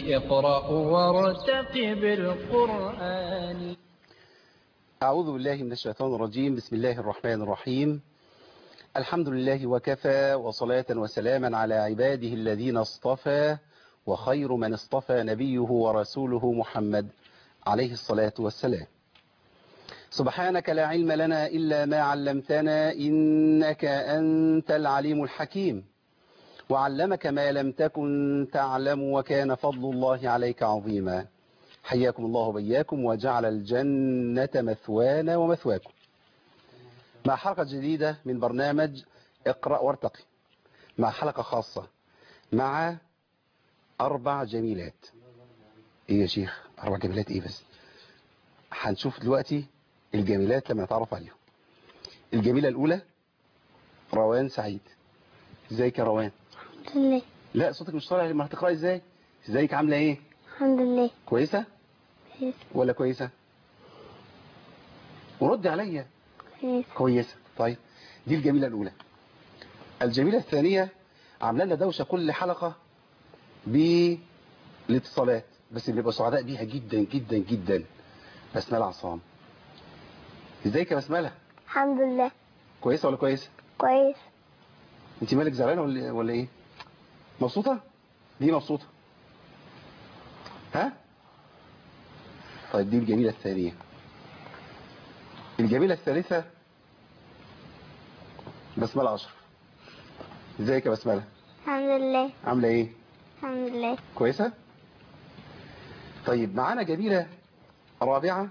اقرأ وارتقب القرآن أعوذ بالله من الشيطان الرجيم بسم الله الرحمن الرحيم الحمد لله وكفى وصلاة وسلاما على عباده الذين اصطفى وخير من اصطفى نبيه ورسوله محمد عليه الصلاة والسلام سبحانك لا علم لنا إلا ما علمتنا إنك أنت العليم الحكيم وعلمك ما لم تكن تعلم وكان فضل الله عليك عظيما حياكم الله بياكم وجعل الجنة مثوانا ومثواكم مع حلقة جديدة من برنامج اقرأ وارتقي مع حلقة خاصة مع أربع جميلات إيه يا شيخ أربع جميلات إيه بس هنشوف دلوقتي الجميلات لما نتعرف عليهم الجميلة الأولى روان سعيد ازيك يا روان الحمد لله لا صوتك مش طالع لما هتقرأي ازاي ازيك عاملة ايه الحمد لله كويسة كويس ولا كويسة ورد عليا كويس كويسة طيب دي الجميلة الأولى الجميلة الثانية عامله لنا دوشة كل حلقة بالاتصالات بس اللي بيبقى سعداء بيها جدا جدا جدا بسملة عصام ازيك يا بسملة الحمد لله كويسة ولا كويسة كويس انت مالك زعلانة ولا ولا ايه مبسوطة دي مبسوطة ها طيب دي الجميلة الثانية الجميلة الثالثة بسملة أشرف ازيك يا بسملة الحمد لله عاملة ايه الحمد لله كويسة طيب معانا جميلة رابعة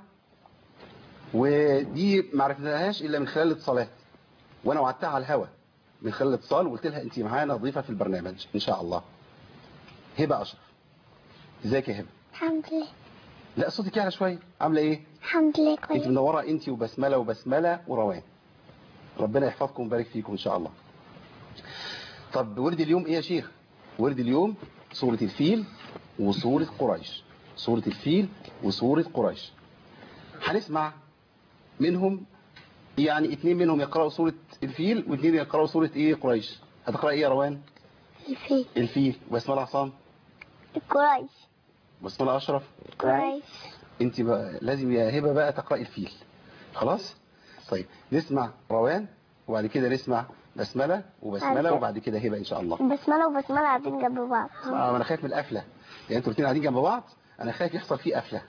ودي ما عرفناهاش إلا من خلال الاتصالات وأنا وعدتها على الهوا من خلال الاتصال وقلت لها أنت معانا ضيفة في البرنامج إن شاء الله هبة أشرف ازيك يا هبة الحمد لله لا صوتك يعلى شوية عاملة ايه الحمد لله انت كويس منورة انت وبسملة وبسملة وروان ربنا يحفظكم ويبارك فيكم ان شاء الله طب ورد اليوم ايه يا شيخ ورد اليوم سورة الفيل وسورة قريش سورة الفيل وسورة قريش هنسمع منهم يعني اتنين منهم يقرأوا سورة الفيل واتنين يقرأوا سورة ايه قريش هتقرأ ايه يا روان الفيل الفيل وبسملة عصام كويس بسملة اشرف كويس انت بقى لازم يا هبه بقى تقراي الفيل خلاص طيب نسمع روان وبعد كده نسمع بسمله وبسمله عارفة. وبعد كده هبه ان شاء الله بسملة وبسملة قاعدين جنب بعض اه انا خايف من القفله يعني انتوا الاثنين قاعدين جنب بعض انا خايف يحصل فيه قفله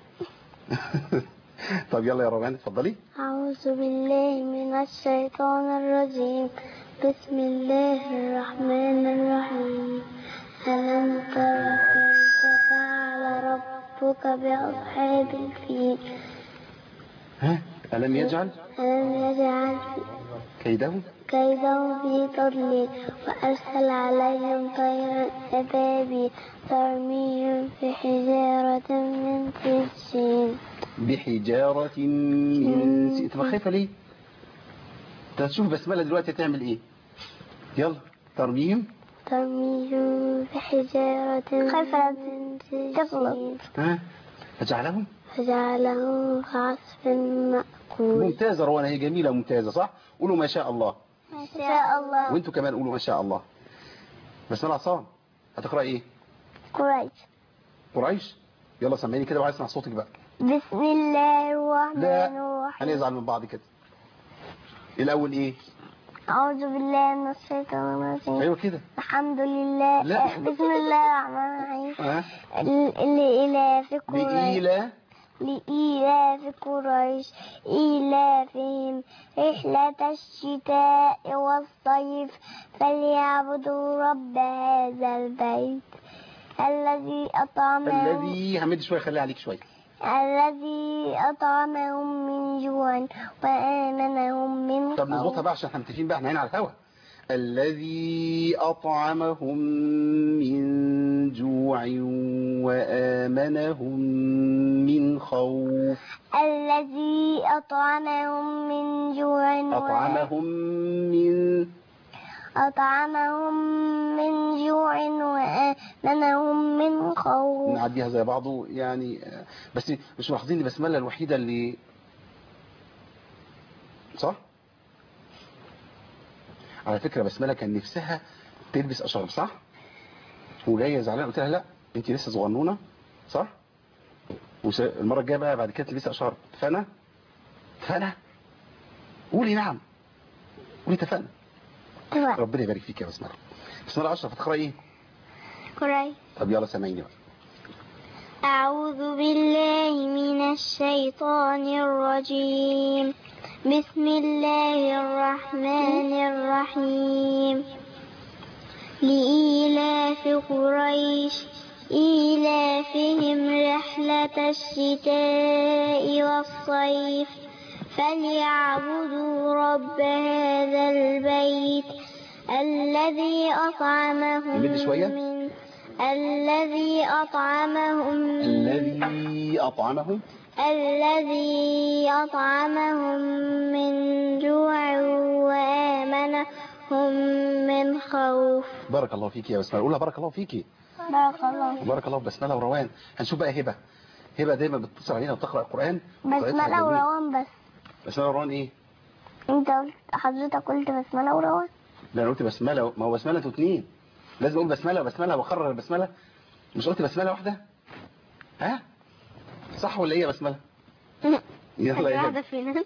طب يلا يا روان اتفضلي أعوذ بالله من الشيطان الرجيم بسم الله الرحمن الرحيم ألم تر كيف فعل ربك بأصحاب الفيل ها الم يجعل ألم يجعل كيده كيدهم في تضليل وأرسل عليهم طيرا أبابيل ترميهم في حجارة من سجين بحجاره من س... انت بقى خايفه ليه انت هتشوف بسمله دلوقتي تعمل ايه يلا ترميم ترميهم بحجارة خايفة تغلط ها فجعلهم فجعلهم كعصف مأكول ممتازه روان هي جميله ممتازه صح قولوا ما شاء الله ما شاء الله وانتوا كمان قولوا ما شاء الله بسملة عصام هتقرأ ايه كويس قريش يلا سمعيني كده وعايز اسمع صوتك بقى بسم الله الرحمن لا الرحيم هنزعل من بعض كده الاول ايه أعوذ بالله من الشيطان الرجيم ايوه كده الحمد لله لا. بسم الله الرحمن الرحيم ها ال- لإلاف قريش بإيلة لإيلاف قريش إيلافهم رحلة الشتاء والصيف فليعبدوا رب هذا البيت الذي أطعمهم الذي همد شويه خليها عليك شويه الذي أطعمهم من جوع وآمنهم من طب نظبطها خوف بقى عشان احنا متفقين بقى احنا هنا على الهوا الذي أطعمهم من جوع وآمنهم من خوف الذي أطعمهم من جوع أطعمهم من أطعمهم من جوع وآمنهم من خوف نعديها زي بعضه يعني آه، بس مش ملاحظين ان بسملة الوحيدة اللي صح على فكرة بسملة كان نفسها تلبس أشرب صح وجاية زعلانة قلت لها لا انت لسه صغنونة صح وش... المرة الجاية بقى بعد كده تلبسي اشهر اتفقنا اتفقنا قولي نعم قولي اتفقنا اتفقنا ربنا يبارك فيك يا بسمله بسمله اشرف هتقرا ايه كويس طب يلا سامعيني بقى أعوذ بالله من الشيطان الرجيم بسم الله الرحمن الرحيم لإيلاف قريش إيلافهم رحلة الشتاء والصيف فليعبدوا رب هذا البيت الذي أطعمهم نمد شوية. من الذي أطعمهم الذي اطعمهم الذي أطعمهم من جوع وآمنهم من خوف بارك الله فيك يا بسمله قولها بارك الله فيكي بارك الله وبارك الله في بسمله وروان هنشوف بقى هبه هبه دايما بتتصل علينا وتقرا القران قراءتها بسملة جميلة. وروان بس بسمله وروان ايه انت قلت حضرتك قلت بسملة وروان لا انا قلت بسمله ما هو بسمله انتوا اتنين لازم اقول بسمله وبسمله واكرر البسمله مش قلت بسمله واحده ها صح ولا ايه يا بسمله يلا يا هبه فينا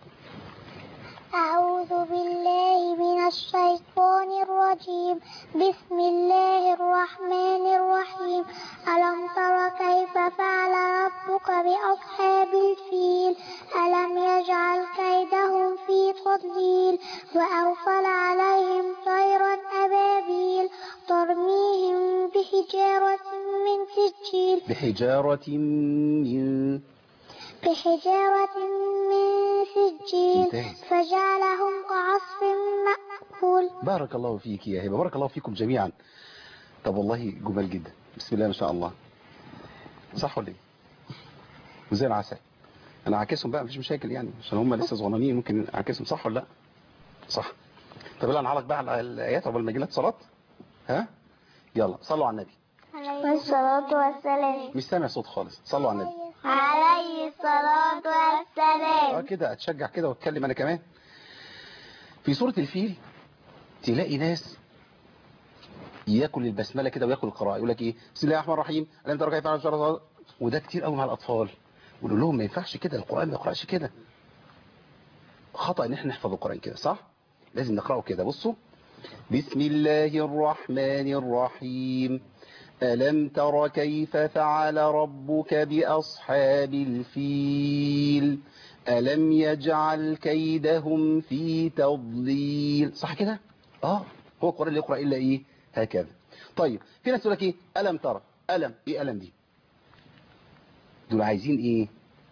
أعوذ بالله من الشيطان الرجيم بسم الله الرحمن الرحيم ألم تر كيف فعل ربك بأصحاب الفيل ألم يجعل كيدهم في تضليل وأرسل عليهم طيرا أبابيل ترميهم بحجارة من سجيل بحجاره من بحجارة من سجيل ممتاز. فجعلهم كعصف مأكول بارك الله فيك يا هبه بارك الله فيكم جميعا طب والله جمال جدا بسم الله ما شاء الله صح ولا ايه وزي العسل انا عاكسهم بقى مفيش مشاكل يعني عشان هم لسه صغننين ممكن اعكسهم صح ولا لا صح طب يلا نعلق بقى على الايات قبل ما يجي لك صلاه ها يلا صلوا على النبي والصلاة والسلام مش سامع صوت خالص صلوا على النبي عليه الصلاة اه والسلام كده اتشجع كده واتكلم انا كمان في سورة الفيل تلاقي ناس ياكل البسمله كده وياكل القراءه يقول لك ايه بسم الله الرحمن الرحيم الم ترى كيف فعل ربك وده كتير قوي مع الاطفال ونقول لهم ما ينفعش كده القران ما يقراش كده خطا ان احنا نحفظ القران كده صح لازم نقراه كده بصوا بسم الله الرحمن الرحيم ألم تر كيف فعل ربك بأصحاب الفيل ألم يجعل كيدهم في تضليل صح كده اه هو القرآن اللي يقرأ إلا إيه هكذا طيب في ناس تقول لك إيه ألم ترى ألم إيه ألم دي دول عايزين إيه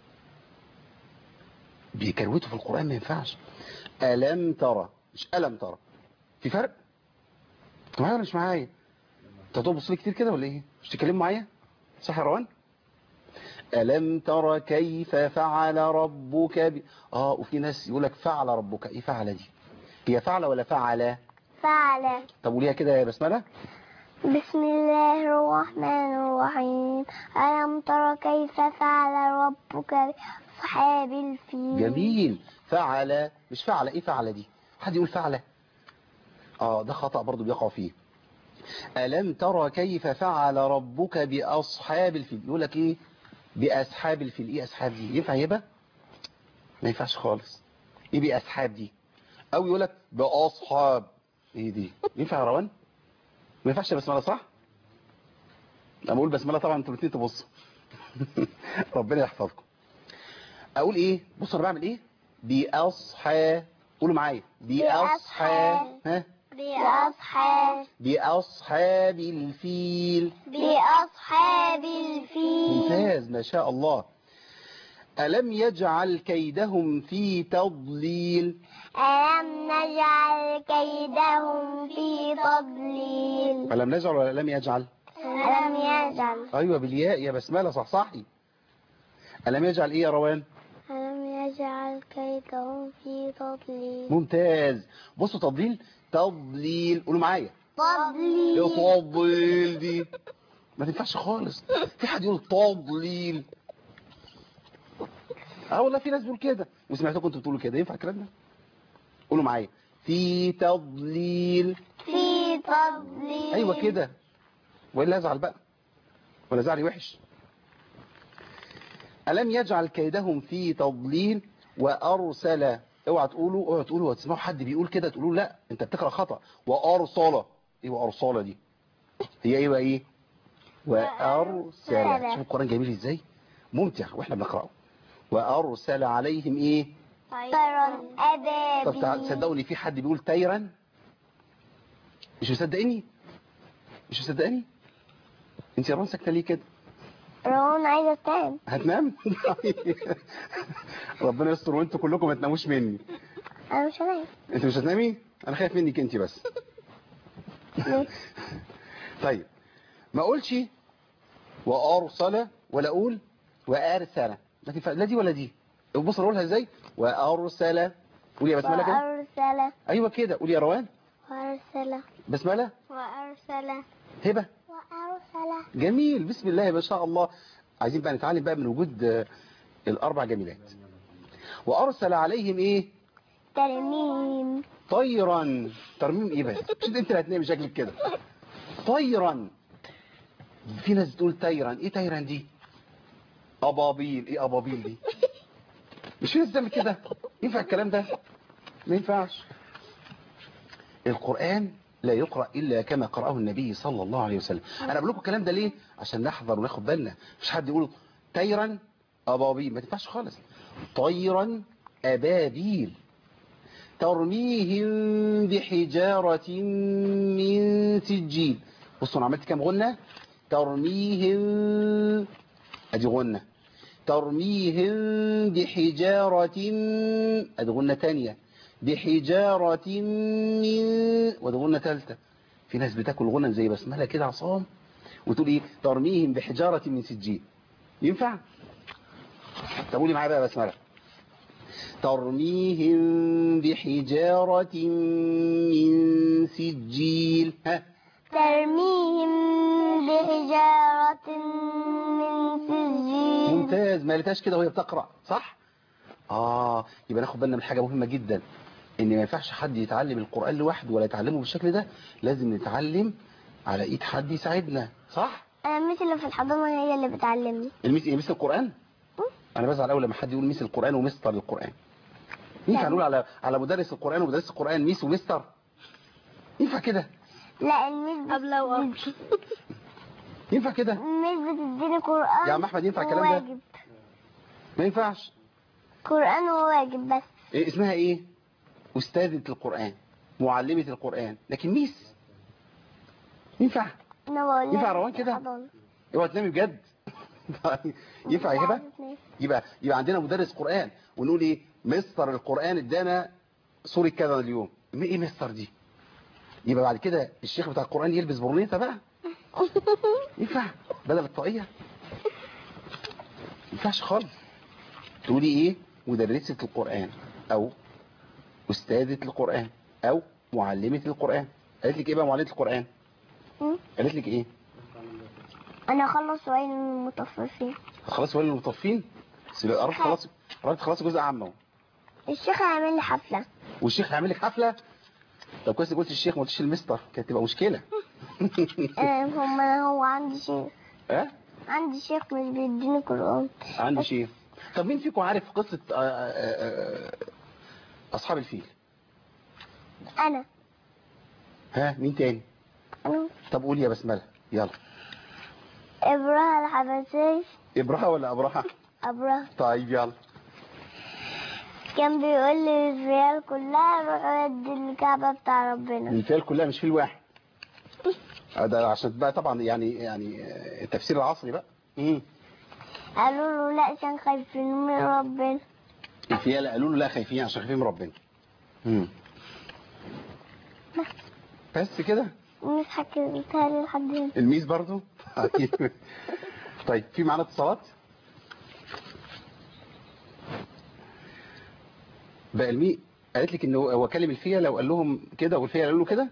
بيكروتوا في القرآن ما ينفعش ألم ترى مش ألم ترى في فرق انت معايا ولا مش معايا انت هتبص لي كتير كده ولا ايه مش تتكلموا معايا صح يا روان ألم ترى كيف فعل ربك ب... اه وفي ناس يقول لك فعل ربك ايه فعل دي هي فعل ولا فعل فعل طب قوليها كده يا بسمله بسم الله الرحمن الرحيم ألم تر كيف فعل ربك بأصحاب الفيل جميل فعل مش فعل ايه فعل دي حد يقول فعل اه ده خطأ برضو بيقع فيه ألم ترى كيف فعل ربك بأصحاب الفيل يقول لك ايه بأصحاب الفيل ايه أصحاب دي ينفع يبقى ما ينفعش خالص ايه بأصحاب دي او يقول لك بأصحاب ايه دي ينفع يا روان ما ينفعش يا بسمله صح انا بقول بسمله طبعا انتوا الاثنين تبصوا ربنا يحفظكم اقول ايه بصوا انا بعمل ايه بأصحى قولوا معايا بأصحى ها بأصحاب بأصحاب الفيل بأصحاب الفيل ممتاز ما شاء الله ألم يجعل كيدهم في تضليل ألم نجعل كيدهم في تضليل ألم نجعل ولا لم يجعل ألم يجعل أيوة بالياء يا بسملة صح صحي ألم يجعل إيه يا روان ألم يجعل كيدهم في تضليل ممتاز بصوا تضليل تضليل قولوا معايا تضليل ايه تضليل دي ما تنفعش خالص في حد يقول تضليل اه والله في ناس بيقول كده وسمعتكم انتوا بتقولوا كده ينفع الكلام ده قولوا معايا في تضليل في تضليل ايوه كده والا ازعل بقى ولا زعلي وحش ألم يجعل كيدهم في تضليل وأرسل اوعى تقولوا اوعى تقولوا وتسمعوا حد بيقول كده تقولوا لا انت بتقرأ خطأ وأرسل ايه وأرسل دي هي ايه بقى ايه وأرسل وأرسل. شوف القرآن جميل ازاي ممتع واحنا بنقرأه وأرسل عليهم ايه طيرا طب تع- أبابيل تصدقوا ان في حد بيقول تايرا مش مصدقني مش مصدقني انت يا رون ساكته ليه كده رون عايزة تنام هتنام ربنا يستر وانتوا كلكم ما تناموش مني أنا مش هنام انت مش هتنامي انا خايف منك انت بس ليه؟ طيب ما اقولش وارسل ولا اقول وارسل ما تنفع لا دي ولا دي بص اقولها ازاي وارسل قولي يا بسمله كده وأرسل ايوه كده قولي يا روان وأرسل بسمله وأرسل هبه وأرسل جميل بسم الله ما شاء الله عايزين بقى نتعلم بقى من وجود آه، الاربع جميلات وارسل عليهم ايه ترميم طيرا ترميم ايه بس مش انت اللي هتنامي شكلك كده طيرا في ناس تقول طيرا ايه طيرا دي ابابيل ايه ابابيل دي مش في ناس بتعمل كده ينفع الكلام ده ما ينفعش القرآن لا يقرأ إلا كما قرأه النبي صلى الله عليه وسلم أنا بقول لكم الكلام ده ليه عشان نحذر وناخد بالنا مش حد يقول طيرا أبابيل ما تنفعش خالص طيرا أبابيل ترميهم بحجارة من سجيل بصوا انا عملت كام غنة ترميهم ادي غنة ترميهم بحجارة ادي غنة تانية بحجارة من وادي غنة تالتة في ناس بتاكل غنى زي بسملة كده عصام وتقول ايه ترميهم بحجارة من سجيل ينفع طب قولي معايا بقى يا بسملة ترميهم بحجارة من سجيل ها ترميهم بحجارة من سجيل ممتاز ما قالتهاش كده وهي بتقرأ صح اه يبقى ناخد بالنا من حاجة مهمة جدا ان ما ينفعش حد يتعلم القرآن لوحده ولا يتعلمه بالشكل ده لازم نتعلم على ايد حد يساعدنا صح أنا الميس اللي في الحضانة هي اللي بتعلمني الميس ايه ميس القرآن انا بزعل اول لما حد يقول ميس القرآن ومستر القرآن ينفع نقول على على مدرس القرآن ومدرس القرآن ميس ومستر ينفع كده لا الميس قبل وقبل ينفع كده الميس بتديني قرآن يا عم أحمد ينفع الكلام ده؟ وواجب ما ينفعش قرآن وواجب بس إيه اسمها ايه استاذة القرآن معلمة القرآن لكن ميس ينفع أنا بقول ينفع لها روان كده؟ الحضانة. اوعى تنامي بجد ينفع يا هبه يبقى يبقى عندنا مدرس قرآن ونقول ايه مستر القرآن ادانا سورة كذا اليوم م- ايه مستر دي يبقى بعد كده الشيخ بتاع القرآن يلبس برنيطة بقى ينفع بدل الطاقية ما ينفعش خالص تقولي ايه مدرسة القرآن او استاذة القرآن او معلمة القرآن قالت لك ايه بقى معلمة القرآن م? قالت لك ايه أنا أخلص وعين المطففين خلاص ولا المطفين قربت خلاص قربت خلاص جزء عامه اهو الشيخ هيعمل لي حفلة والشيخ هيعمل لك حفله طب كويس قلت الشيخ ما قلتش المستر كانت تبقى مشكله آه، هم هو عندي شيخ ها عندي شيخ مش بيديني قرآن عندي شيخ طب مين فيكم عارف قصه آه، آه، آه، اصحاب الفيل أنا ها مين تاني أنا طب قول يا بسمله يلا إبراهيم الحبشي ابرهه ولا ابرهه أبراهيم طيب يلا كان بيقول لي الريال كلها روحوا يد الكعبة بتاع ربنا الفيل كلها مش فيل واحد آه، ده عشان بقى طبعا يعني يعني آه، التفسير العصري بقى امم قالوا له لا عشان خايفين من ربنا الفيال قالوا له لا خايفين عشان خايفين من ربنا امم بس كده مش حكيتها لي لحد هنا الميز برضو طيب. طيب في معانا اتصالات بقى المي قالت لك انه هو كلم الفيا لو قال لهم كده والفيا قالوا له كده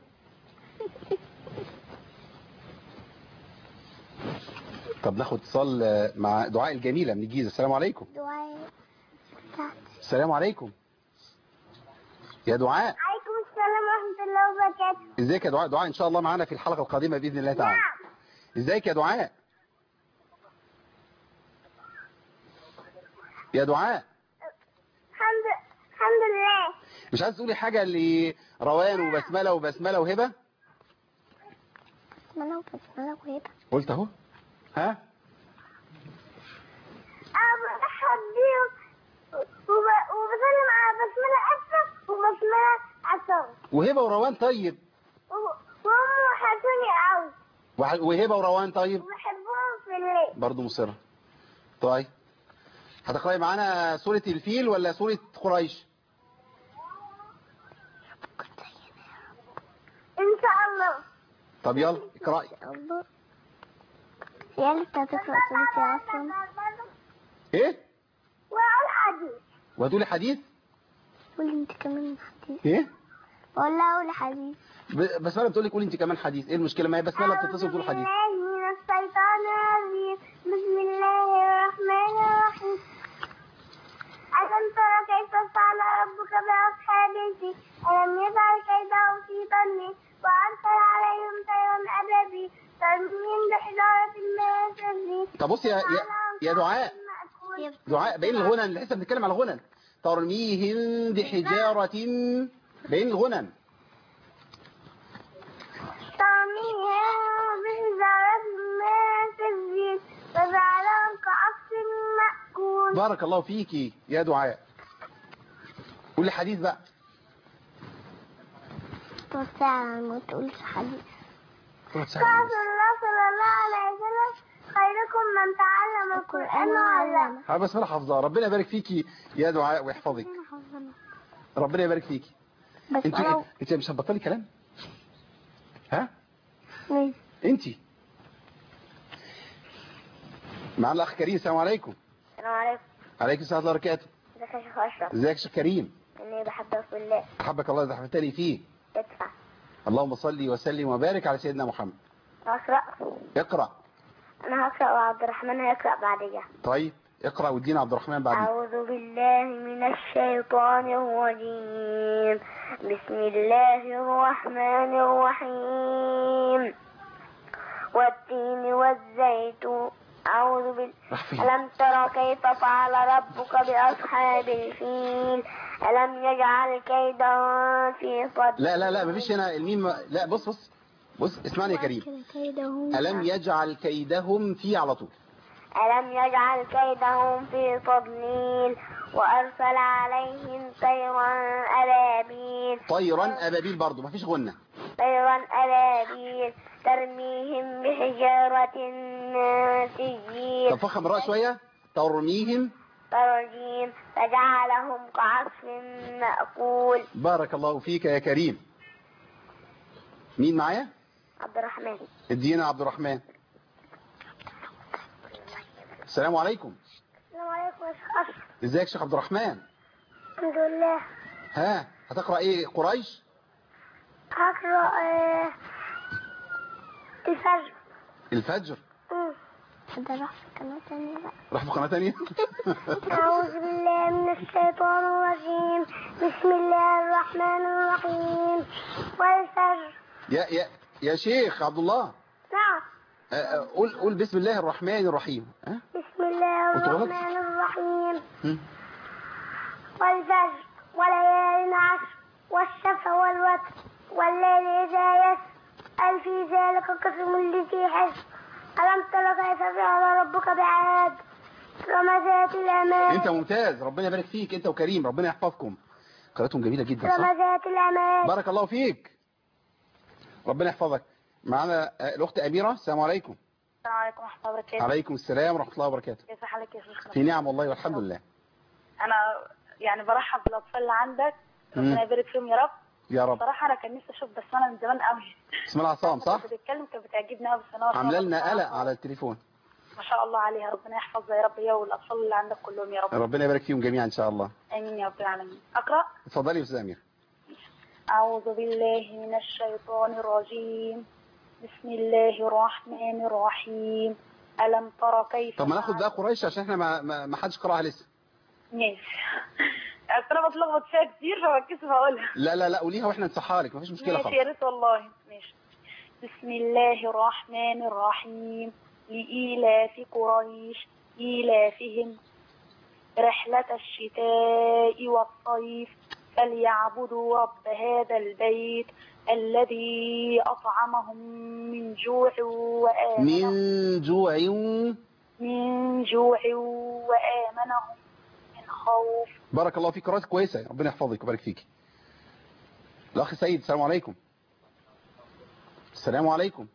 طب ناخد اتصال آه، مع دعاء الجميلة من الجيزة السلام عليكم دعاء السلام عليكم يا دعاء عليكم السلام ورحمة الله وبركاته ازيك يا دعاء دعاء ان شاء الله معانا في الحلقة القادمة بإذن الله تعالى ازيك يا دعاء يا دعاء الحمد الحمد لله مش عايز تقولي حاجة لروان وبسملة وبسملة وهبة بسملة وبسملة وهبة قلت اهو ها أنا برحب بيهم وب- وبسلم على بسملة أسف وبسملة عصام وهبة وروان طيب وهم وحشوني أوي وح- وهبة وروان طيب وبحبهم في الليل برضو مصرة طيب هتقرأي معانا سورة الفيل ولا سورة قريش إن شاء الله طب يلا اقرأي الله يا لسه هتقرأ سورة ياسين ايه وأقول حديث وهتقولي حديث قولي أنت كمان حديث ايه ولا أقول حديث ب- بسملة بتقول لك قولي انت كمان حديث ايه المشكلة ما هي بسملة بتتصل تقول حديث أعوذ بالله من الشيطان الرجيم بسم الله الرحمن الرحيم ألم تر كيف فعل ربك بأصحاب الفيل ألم يجعل كيدهم في ضلال وأرسل عليهم طيرا أبابيل ترميهم بحجارة من سجيل طب بصي يا يا, يا دعاء دعاء باين الغنن لسه بنتكلم على الغنن ترميهم بحجارة باين الغنن ترميهم بحجارة من سجيل فجعلهم كعصف مأكول بارك الله فيكي يا دعاء قولي حديث بقى توسع ما تقولش حديث قولي قال الله صلى الله عليه وسلم خيركم من تعلم القرآن وعلمه ها بسم الله حافظة ربنا يبارك فيكي يا دعاء ويحفظك ربنا يبارك فيكي بس انت لو انت مش هتبطلي كلام ها ماشي. انت معنا الاخ كريم السلام عليكم السلام عليكم عليكم السلام ورحمه الله وبركاته ازيك يا شيخ اشرف ازيك يا شيخ كريم اني بحبك في الله احبك الله اذا حبيتني فيه ادفع اللهم صل وسلم وبارك على سيدنا محمد اقرا اقرا انا هقرا وعبد الرحمن هيقرا بعديها طيب اقرا وادينا عبد الرحمن بعدين أعوذ بالله من الشيطان الرجيم بسم الله الرحمن الرحيم والتين والزيتون أعوذ بال راح فين ألم تر كيف فعل ربك بأصحاب الفيل ألم يجعل كيدهم في صد لا لا لا مفيش هنا الميم لا بص بص بص اسمعني يا كريم ألم يجعل كيدهم في على طول ألم يجعل كيدهم في تضليل وأرسل عليهم طيرا أبابيل طيرا أبابيل برضو مفيش غنة طيرا أبابيل ترميهم بحجارة من سجيل طب فخم الرأس شوية ترميهم ترجيم فجعلهم كعصف مأكول بارك الله فيك يا كريم مين معايا عبد الرحمن ادينا عبد الرحمن السلام عليكم السلام عليكم يا شيخ أشرف ازيك يا شيخ عبد الرحمن الحمد لله ها هتقرأ ايه قريش هقرأ آه، الفجر الفجر حد راح في قناة تانية بقى راح في قناة تانية أعوذ بالله من الشيطان الرجيم بسم الله الرحمن الرحيم والفجر يا يا يا شيخ عبد الله نعم آه، آه، قول قول بسم الله الرحمن الرحيم ها بسم الله قلت غلط؟ الرحمن الرحيم هم؟ والفجر وليال عشر والشفع والوتر والليل إذا يسر هل في ذلك قسم الذي حسب ألم تر كيف فعل ربك بعاد رمزات الأمان انت ممتاز ربنا يبارك فيك انت وكريم ربنا يحفظكم قراءتهم جميلة جدا صح رمزات الأمان بارك الله فيك ربنا يحفظك معنا آه، الأخت أميرة السلام عليكم السلام عليكم ورحمة الله وبركاته عليكم السلام ورحمة الله وبركاته كيف حالك يا شيخ في نعم والله والحمد لله أنا يعني برحب بالأطفال اللي عندك مم. ربنا يبارك فيهم يا رب يا رب صراحة أنا كان نفسي أشوف بسملة من زمان قوي اسم الله عصام صح كانت بتتكلم كانت بتعجبني قوي بس أنا واقفة عامله لنا بسمعها. قلق على التليفون ما شاء الله عليها ربنا يحفظها يا رب هي والأطفال اللي عندك كلهم يا رب ربنا يبارك فيهم جميعا إن شاء الله آمين يا رب العالمين أقرأ اتفضلي يا أستاذ أمير أعوذ بالله من الشيطان الرجيم بسم الله الرحمن الرحيم ألم تر كيف طب ما ناخد فعل- بقى قريش عشان احنا ما, ما, ما حدش قراها لسه ماشي أصل أنا بتلخبط فيها كتير فبتكسف أقولها لا لا لا قوليها واحنا نصحها لك مفيش مشكلة ماشي خالص يا ريت والله ماشي بسم الله الرحمن الرحيم لإيلاف قريش إيلافهم رحلة الشتاء والصيف فليعبدوا رب هذا البيت الذي أطعمهم من جوع وآمنهم من جوع من جوع وآمنهم من خوف بارك الله فيك قراءتك كويسة ربنا يحفظك ويبارك فيك الأخ سيد السلام عليكم السلام عليكم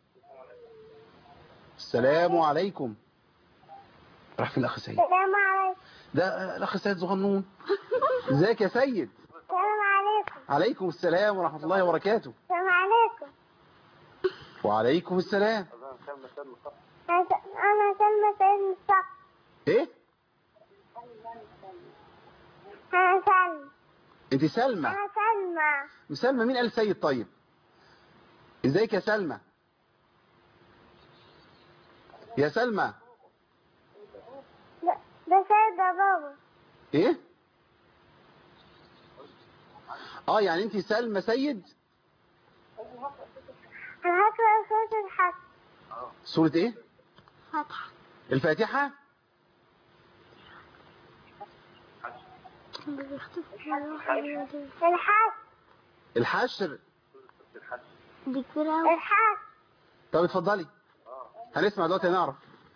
السلام عليكم راح فين الأخ سيد السلام عليكم ده آه، الأخ سيد صغنون ازيك يا سيد السلام عليكم عليكم السلام ورحمة الله وبركاته السلام عليكم وعليكم السلام أنا أنا سلمى سيد مصطفى ايه أنا سلمى انت سلمى أنا سلمى مسلمى مين قال سيد طيب ازيك يا سلمى يا سلمى ده ده سيد يا بابا ايه اه يعني انت سلمى سيد أنا هقرأ سورة الحج سورة ايه فتحة الفاتحة الحج الحشر دي كبيرة الحج طب اتفضلي هنسمع دلوقتي نعرف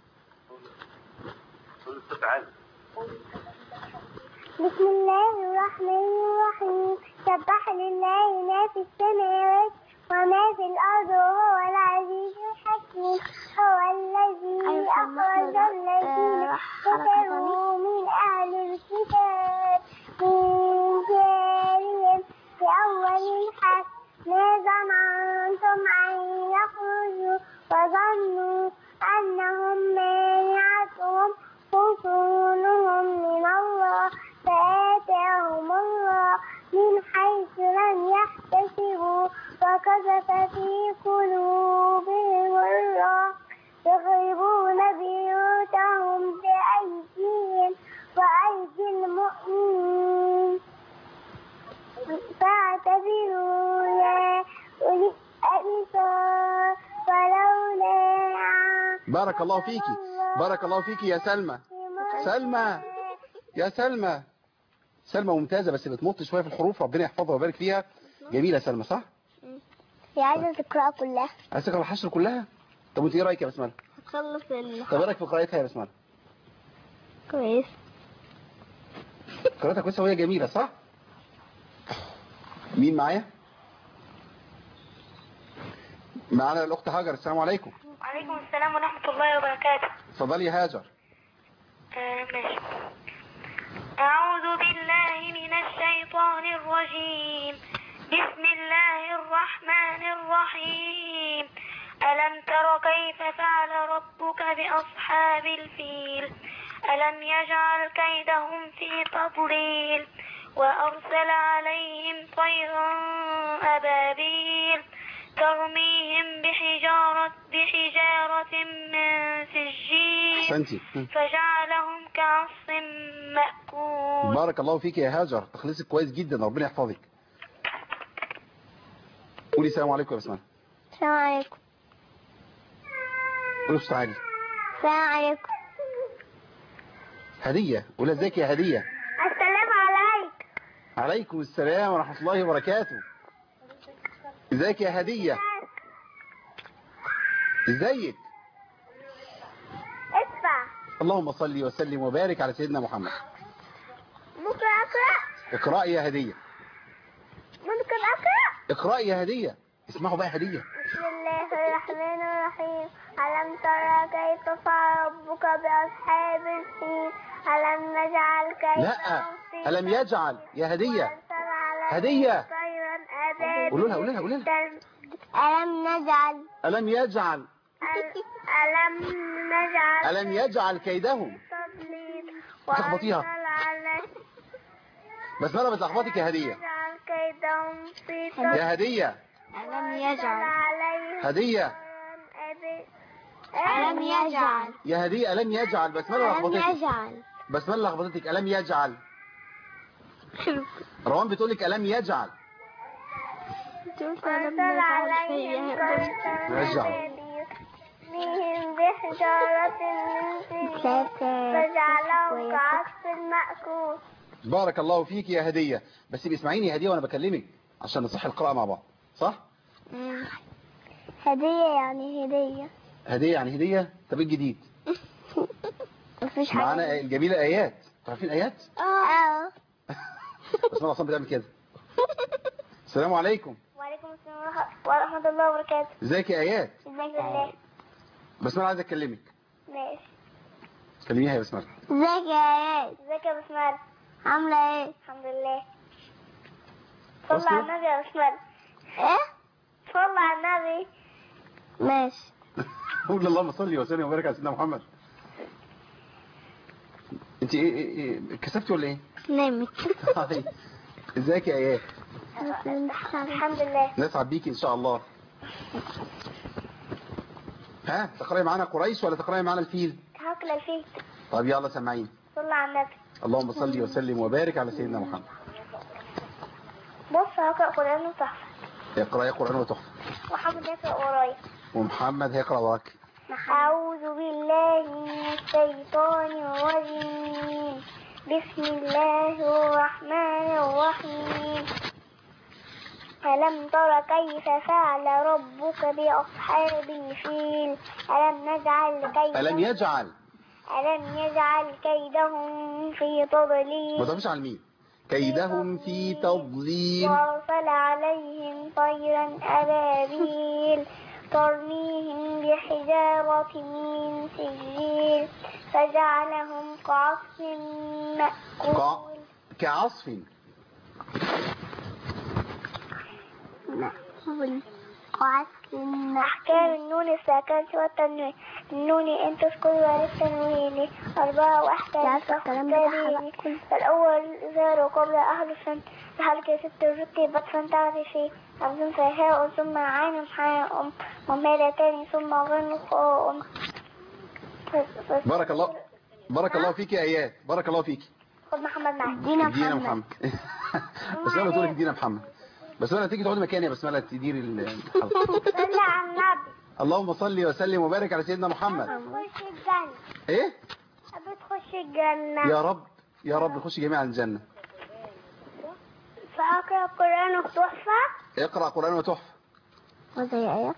بسم الله الرحمن الرحيم سبح لله ما في السماوات وما في الأرض وهو العزيز الحكيم هو الذي أخرج الذين كفروا من أهل الكتاب من ديارهم في أول الحج ما ظننتم أن يخرجوا وظنوا أنهم مانعتهم حصولهم من الله فآتاهم الله من حيث لم يحتسبوا وقذف في قلوبهم الرعب يخربون بيوتهم بأيديهم وأيدي المؤمنين فاعتبروا يا أولي الأبصار ولولا بارك الله فيكي بارك الله فيكي يا سلمى سلمى يا سلمى سلمى ممتازة بس بتمط شوية في الحروف ربنا يحفظها ويبارك فيها جميلة يا سلمى صح هي عايزة تقرأ كلها عايز تقرا الحشر كلها طب وانت ايه رايك يا بسمله هتخلص ال طب ايه رايك في قراءتها يا بسمله كويس قراءتها كويسه وهي جميله صح مين معايا معانا الاخت هاجر السلام عليكم وعليكم السلام ورحمة الله وبركاته اتفضلي يا هاجر آه، ماشي أعوذ بالله من الشيطان الرجيم بسم الله الرحمن الرحيم ألم تر كيف فعل ربك بأصحاب الفيل ألم يجعل كيدهم في تضليل وأرسل عليهم طيرا أبابيل ترميهم بحجارة بحجارة من سجيل احسنتي م. فجعلهم كعصف مأكول بارك الله فيك يا هاجر تخلصك كويس جدا ربنا يحفظك قولي السلام عليكم يا بسمله السلام عليكم قولي بصوت عالي السلام عليكم هديه قولي ازيك يا هديه السلام عليك عليكم السلام ورحمه الله وبركاته ازيك يا هديه ازيك اسمع اللهم صل وسلم وبارك على سيدنا محمد ممكن أقرأ اقرأي يا هدية ممكن أقرأ اقرأي يا هدية اسمعوا بقى هدية بسم الله الرحمن الرحيم ألم ترى كيف فعل ربك بأصحاب الفيل ألم نجعل كيدهم لا في ألم يجعل يا هدية وأرسل عليهم هدية. طيرا أبابيل قولوا لها قولوا لها قولوا لها ألم نجعل ألم يجعل ألم نجعل ألم يجعل كيدهم تضليل تخبطيها. وأرسل عليهم بس أنا بتلخبطك يا هدية نجعل كيدهم في تضليل يا هدية ألم يجعل عليهم هدية طيرا أبابيل ألم يجعل يا هدية ألم يجعل بس أنا لخبطتك يجعل بس أنا لخبطتك ألم يجعل روان بتقولك ألم يجعل أرسل عليهم طيرا يجعل. أبابيل ترميهم بحجارة من سجيل فجعلهم كعصف مأكول بارك الله فيك يا هدية بس اسمعيني يا هدية وانا بكلمك عشان نصح القراءة مع بعض صح هدية يعني هدية هدية يعني هدية طب إيه الجديد مفيش حاجة معانا الجميلة ايات عارفين ايات اه بس انا اصلا بتعمل كده السلام عليكم وعليكم السلام ورحمة الله وبركاته ازيك يا ايات ازيك يا الله بس انا عايز اكلمك ماشي كلميها يا بسمة ازيك يا اياد ازيك يا بسمار عاملة ايه الحمد لله صلى على النبي يا بسمار ايه صلى على النبي ماشي قول اللهم صل وسلم وبارك على سيدنا محمد انت ايه, إيه, إيه كسبتي ولا ايه نامت هاي. ازيك يا ايات الحمد لله نسعد بيكي ان شاء الله ها تقرأي معانا قريش ولا تقرأي معانا الفيل هاكل الفيل طب يلا سمعين صلى على النبي اللهم صل وسلم وبارك على سيدنا محمد بص هقرأ قرآن وتحفة اقرأي قرآن وتحفة وحمد يقرأ ورايا ومحمد هيقرأ وراك أعوذ بالله من الشيطان الرجيم بسم الله الرحمن الرحيم ألم تر كيف فعل ربك بأصحاب الفيل ألم نجعل كيدهم ألم يجعل ألم يجعل كيدهم في ما تضليل تفش على مين كيدهم في تضليل وأرسل عليهم طيرا أبابيل ترميهم بحجارة من سجيل فجعلهم كعصف ك- مأكول كعصف كعصف أحكام النون الساكنة والتنوين النون إن تسكن وللتنوين أربعة وأحكام تختارين الأول زار قبل أحرف الحركة ست رتبت فانتعرفي همز فهاء ثم عين حاء ومالتان ثم غن خاء بارك الله بارك الله فيك يا ايات بارك الله فيك خد محمد معاك دينا ادينا محمد بس انا بتقول لك ادينا محمد بس انا تيجي تقعدي مكاني يا بسمله تدير الحلقه صلي على النبي اللهم صل وسلم وبارك على سيدنا محمد تخش الجنة ايه بتخش الجنة يا رب يا رب نخش جميعا الجنه فأقرأ القرآن وتحفة اقرا قران وتحفه وزي آيات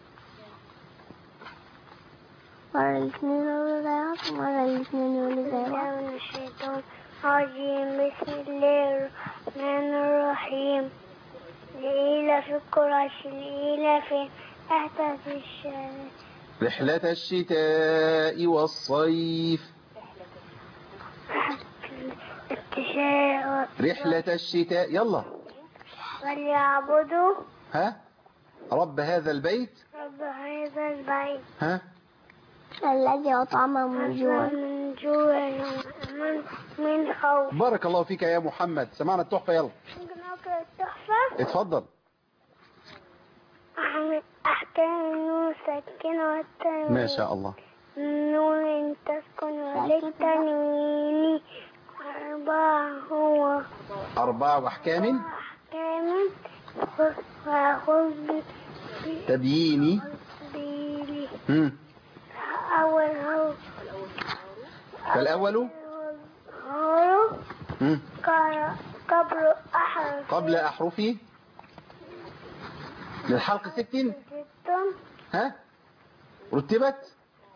مرة الاثنين يقولوا زي بعض مرة الاثنين يقولوا زي بعض من الشيطان الرجيم بسم الله الرحمن الرحيم لإيلاف قريش لإيلاف أحدث الشام رحلة الشتاء والصيف التشاء رحلة الشتاء يلا وليعبدوا ها رب هذا البيت رب هذا البيت ها الذي أطعمهم من جوع من جوع من من خوف بارك الله فيك يا محمد سمعنا التحفة يلا ممكن أقرأ التحفة اتفضل أحم- أحكام النون ساكنة والتنوين ما شاء الله النون تسكن وللتنوين أربعة هو أربعة وأحكام أحكام خذ وخذ تبييني بيلي مم. أول هو فالأول هو مم. قر- قبل أحرف قبل أحرفي للحلق ست ست ها رتبت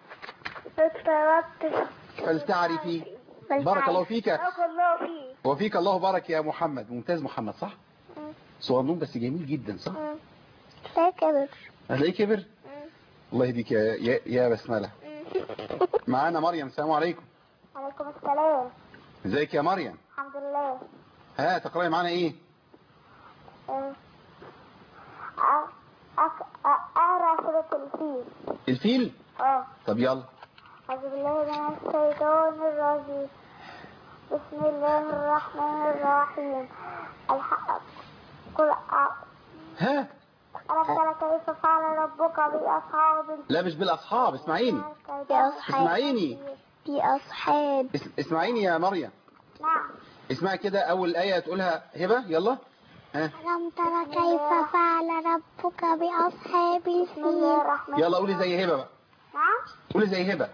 تترتب فلتعرفي بارك الله فيك بارك الله فيك وفيك الله بارك يا محمد ممتاز محمد صح مم. صغنون بس جميل جدا صح مم. لا كبر هتلاقيه كبر الله يهديك يا يا, يا بسملة معانا مريم السلام عليكم عليكم السلام ازيك يا مريم الحمد لله ها تقرأي معانا ايه أه، أ- أك- أ- أقرأ سورة الفيل الفيل اه طب يلا أعوذ بالله من الشيطان الرجيم بسم الله الرحمن الرحيم الحق قل أ- ها ألم تر كيف فعل ربك بأصحاب الفيل لا مش بالاصحاب اسمعيني بأصحاب اسمعيني بأصحاب اس- اسمعيني يا مريم نعم اسمعي كده اول آية تقولها هبة يلا ها ألم تر كيف فعل ربك بأصحاب الفيل يلا قولي زي هبة بقى نعم قولي زي هبة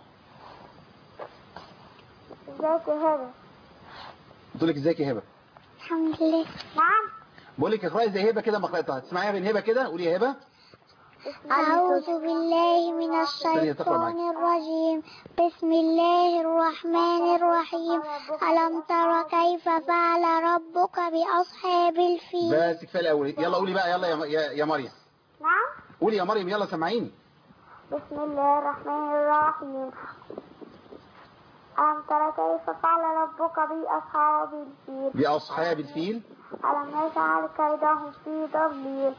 ازيك يا هبة بتقول لك ازيك يا هبة الحمد لله نعم بقول لك اقراي زي هبة كده ما قرأتها تسمعيها من هبة كده قولي يا هبة أعوذ بالله من ثانية تقرأ معاك. الشيطان الرجيم بسم الله الرحمن الرحيم ألم تر كيف فعل ربك بأصحاب الفيل بس كفايه الاول يلا قولي بقى يلا يا يا, يا مريم نعم قولي يا مريم يلا سامعيني بسم الله الرحمن الرحيم ألم تر كيف فعل ربك بأصحاب الفيل باصحاب الفيل ألم يجعل كيدهم في تضليل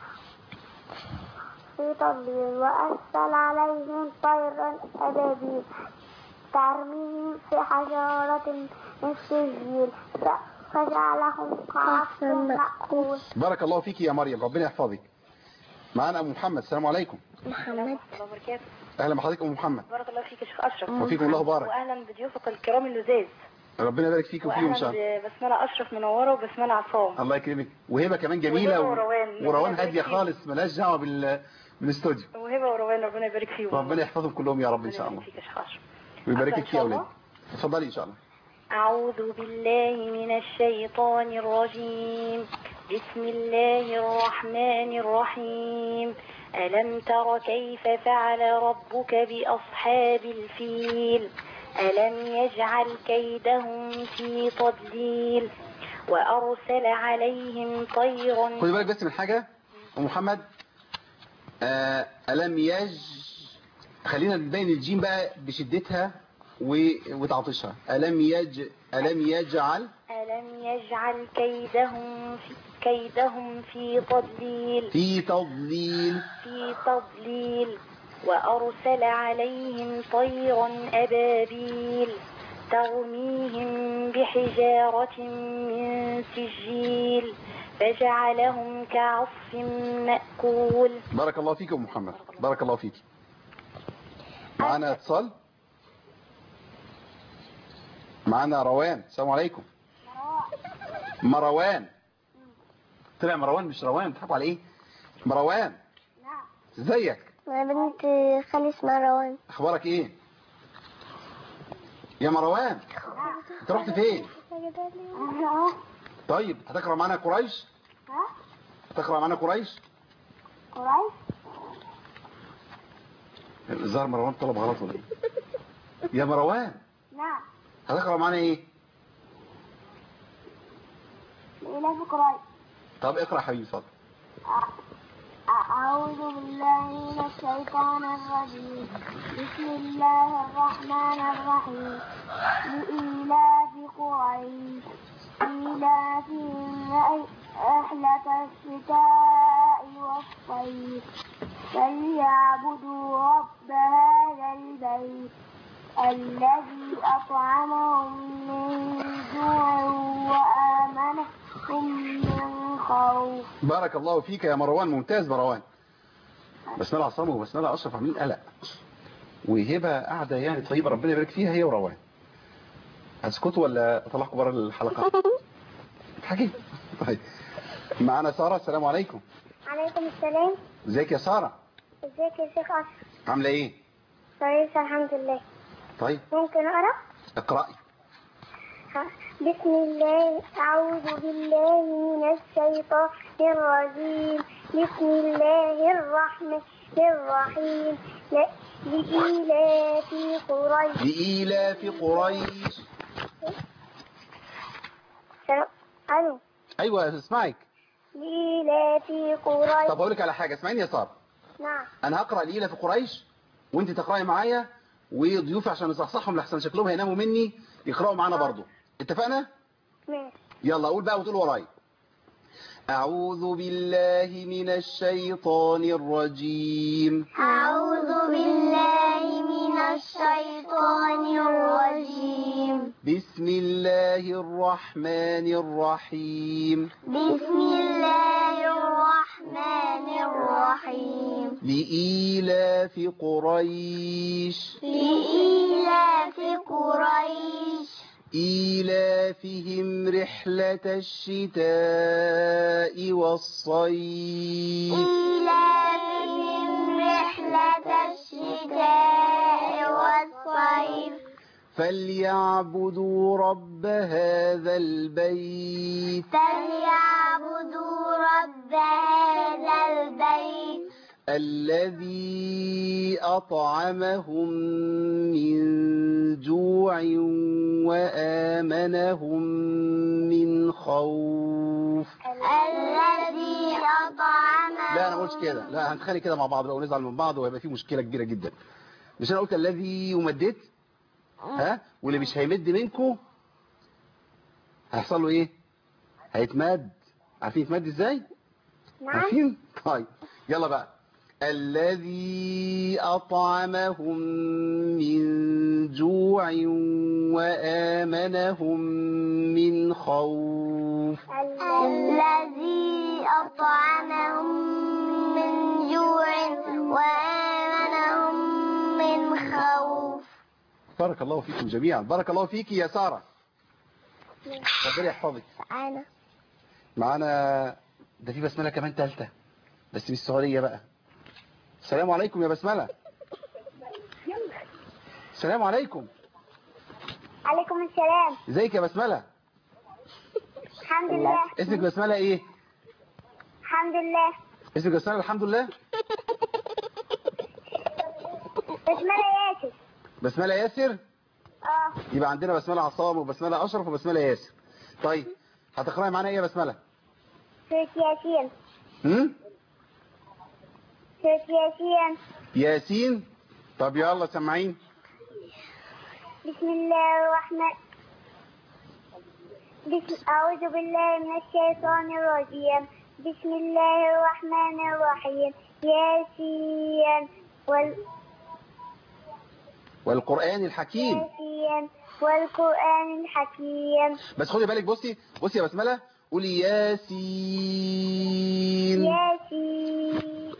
في تضليل وأرسل عليهم طيرا أبابيل ترميهم في حجارة من سجيل فجعلهم كعصف مأكول بارك الله فيك يا مريم ربنا يحفظك معانا ام محمد السلام عليكم محمد الله وبركاته اهلا بحضرتك ام محمد بارك الله فيك يا شيخ اشرف وفيكم الله بارك واهلا بضيوفك الكرام اللذاذ ربنا يبارك فيك وفيهم ان شاء الله واهلا ببسمله اشرف منوره وبسمله عصام الله يكرمك وهبه كمان جميله وهبة و... وروان. وروان ربنا هاديه يبارك فيك. خالص ملهاش دعوه بال بالاستوديو وهبه وروان ربنا يبارك فيهم ربنا يحفظهم كلهم يا رب ان شاء الله فيك يا شيخ اشرف ويبارك أبدأ لك إن في شاء اولادك الله؟ اتفضلي ان شاء الله أعوذ بالله من الشيطان الرجيم بسم الله الرحمن الرحيم ألم تر كيف فعل ربك بأصحاب الفيل ألم يجعل كيدهم في تضليل وأرسل عليهم طيرا خدي بالك بس من حاجه ام محمد آه الم يج خلينا نبين الجيم بقى بشدتها و... وتعطشها الم يج الم يجعل ألم يجعل كيدهم في كيدهم في تضليل في تضليل في تضليل وأرسل عليهم طيرا أبابيل ترميهم بحجارة من سجيل فجعلهم كعصف مأكول بارك الله فيك يا ام محمد بارك الله فيك معانا اتصال معانا روان السلام عليكم مروان طلع مروان مش روان بتحبوا على ايه مروان نعم ازيك أنا بنت خالي اسمها روان اخبارك ايه يا مروان انت رحت فين طيب هتقرا معانا قريش ها؟ هتقرا معانا قريش قريش الظاهر مروان طلب غلط ولا ايه يا مروان نعم هتقرا معانا ايه إلى قريش طب اقرا يا حبيبي اتفضل أعوذ بالله من الشيطان الرجيم بسم الله الرحمن الرحيم لإيلاف قريش إيلافهم رحلة الشتاء والصيف فليعبدوا رب هذا البيت الذي أطعمهم من جوع وآمنهم من خوف بارك الله فيك يا مروان ممتاز مروان بسمله عصام وبسمله اشرف عاملين قلق وهبه قاعده يعني طيبه ربنا يبارك فيها هي وروان هتسكتوا ولا اطلعكم بره الحلقه حكي طيب معانا ساره السلام عليكم عليكم السلام ازيك يا ساره ازيك يا شيخ أشرف عامله ايه كويسة الحمد لله طيب ممكن أقرأ؟ اقراي ها. بسم الله أعوذ بالله من الشيطان الرجيم بسم الله الرحمن الرحيم ل- لإيلاف قريش لإيلاف قريش سلام. ألو ايوه اسمعك لإيلاف قريش طب اقول لك على حاجه اسمعيني يا ساره نعم انا هقرا لإيلاف قريش وانت تقراي معايا وضيوفي عشان نصحصحهم لحسن شكلهم هيناموا مني يقراوا معانا برضو اتفقنا ماشي يلا قول بقى وتقول وراي أعوذ بالله من الشيطان الرجيم أعوذ بالله من الشيطان الرجيم بسم الله الرحمن الرحيم بسم الله الرحمن الرحيم لإيلاف قريش لإيلاف قريش إيلافهم رحلة الشتاء والصيف إيلافهم رحلة الشتاء فليعبدوا رب هذا البيت فليعبدوا رب هذا البيت الذي أطعمهم من جوع وآمنهم من خوف الذي أطعمهم لا انا ما قلتش كده لا هنتخانق كده مع بعض بقى ونزعل من بعض وهيبقى في مشكله كبيره جدا مش انا قلت الذي ومديت ها واللي مش هيمد منكم هيحصل له ايه هيتمد عارفين يتمد ازاي عارفين طيب يلا بقى الذي أطعمهم من جوع وآمنهم من خوف الذي أطعمهم من جوع وآمنهم من خوف بارك الله فيكم جميعا بارك الله فيك يا سارة ربنا يحفظك أنا معانا ده في بسملة كمان تالتة بس مش السعودية بقى السلام عليكم يا بسملة السلام عليكم عليكم السلام ازيك يا بسملة الحمد لله اسمك بسملة ايه الحمد لله اسمك بسملة الحمد لله اسمها ياسر بسملة ياسر اه يبقى عندنا بسملة عصام وبسملة اشرف وبسملة ياسر طيب هتقرأي معانا ايه يا بسملة سورة ياسين هم؟ سورة ياسين ياسين طب يلا سمعين بسم الله الرحمن بسم أعوذ بالله من الشيطان الرجيم بسم الله الرحمن الرحيم ياسين وال... والقرآن الحكيم ياسين والقرآن الحكيم بس خدي بالك بصي بصي يا بسملة قولي ياسين ياسين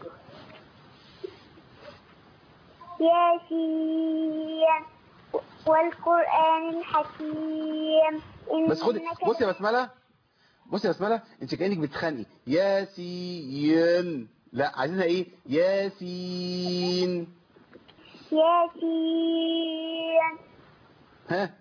ياسين والقرآن الحكيم بس خدي إنك بصي يا بسملة بصي يا بسملة انت كأنك بتخانقي ياسين لا عايزينها ايه ياسين ياسين ها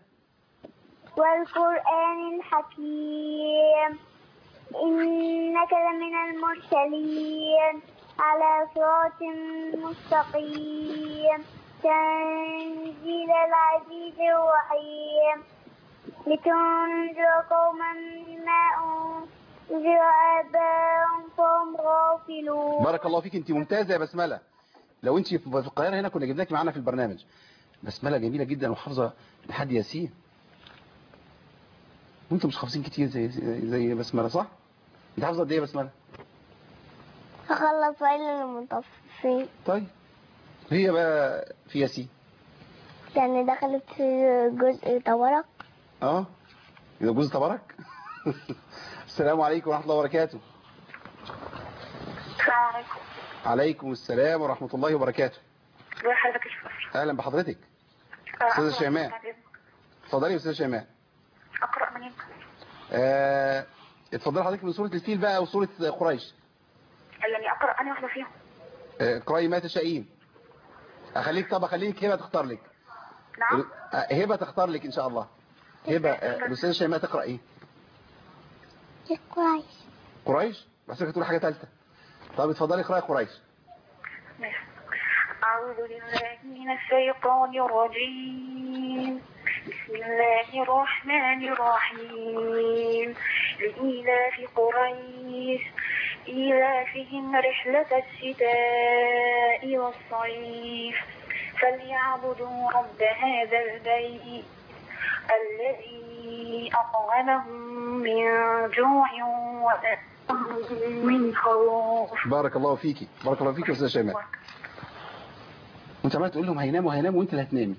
والقرآن الحكيم إنك لمن المرسلين على صراط مستقيم تنزيل العزيز الرحيم لتنذر قوما ما أنذر آباءهم فهم غافلون بارك الله فيك انت ممتازة يا بسملة لو انت في في القاهرة هنا كنا جبناك معانا في البرنامج بسملة جميلة جدا وحافظة لحد ياسين وانتم مش حافظين كتير زي زي بسملة صح؟ انت حافظة قد ايه يا بسملة؟ فخلص ويل للمطففين طيب هي بقى في ياسين يعني دخلت في جزء تورق اه اذا جوز تبارك السلام عليكم ورحمة الله وبركاته السلام عليكم عليكم السلام ورحمة الله وبركاته ازي حضرتك يا شيخ اهلا بحضرتك آه، أستاذة أقرأ شيماء. بعد إذنك. اتفضلي يا استاذ شيماء اقرا منين آه، اتفضلي حضرتك من سورة الفيل بقى وسورة قريش علمني اقرا انهي واحده فيهم آه، اقرأي ما تشائين اخليك طب اخليك هبة تختار لك نعم آه، هبة تختار لك ان شاء الله هبة آه، الاستاذة شيماء تقرأ ايه كويس قريش بحسك تقول حاجة ثالثة طب اتفضلي اقرأي قريش ماشي. أعوذ بالله من الشيطان الرجيم بسم الله الرحمن الرحيم لإيلاف قريش إيلافهم رحلة الشتاء والصيف فليعبدوا رب هذا البيت الذي أطعمهم من جوع وآمنهم من خوف بارك الله فيكي بارك الله فيكي يا استاذة شيماء وانت عمال تقول لهم هيناموا هيناموا وانت اللي هتنامي